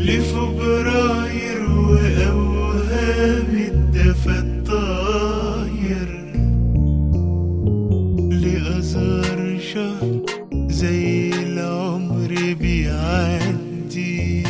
لفبراير وأوهام الدفا الطاير لأزهر شهر زي العمر بيعدي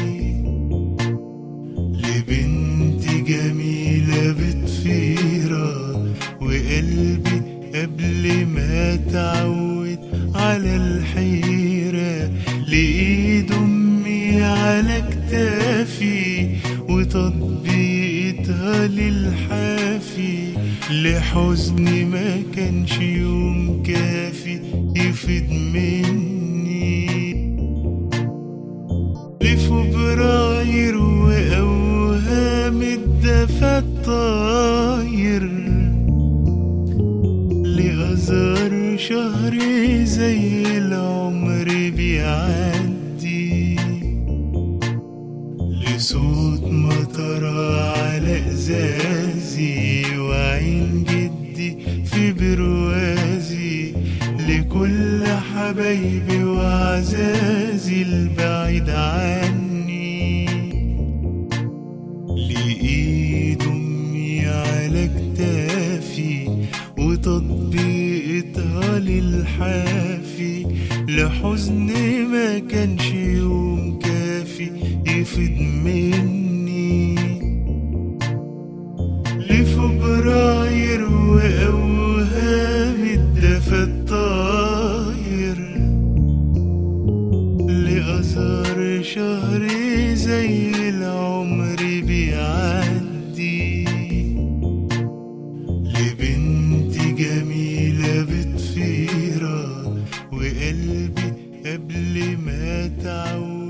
لبنت جميلة بتفيرة وقلبي قبل ما تعود على الحيرة لإيد أمي على كتافي وتطبيقتها للحافي لحزني ما كانش يوم كافي يفيد مني لفبراير وأوهام الدفا الطاير لأزهر شهر زي العمر بيعدي لصوت مطر على إزازي وعين جدي في بروازي لكل حبايبي وعزازي البعيد عني لإيد أمي على كتافي وتطبيقتها للحافي لحزن ما كانش يوم كافي يفيد مني لفبراير وأوهام الدفا الطاير لأزهر شهر زي العمر بيعدي لبنت جميلة بتفيرة وقلبي قبل ما تعود